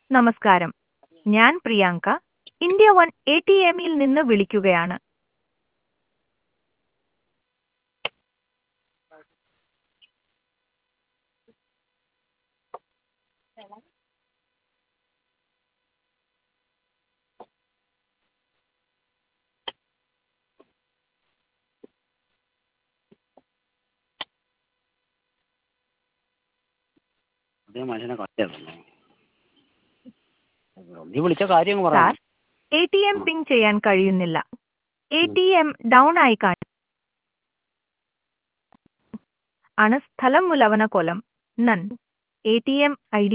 നമസ്കാരം ഞാൻ Priyanka India one A T എമ്മിൽ നിന്ന് വിളിക്കുകയാണ് അതേ മനുഷ്യനെ കണ്ടായിരുന്നു നീ വിളിച്ച കാര്യം അങ്ങ് സാർ പറയാം എ ടി എം പിങ് ചെയ്യാൻ കഴിയുന്നില്ല എ ടി എം ഡൗൺ ആയി കാണും ആണ് സ്ഥലം മുലവന കൊലം നൻ A T M I D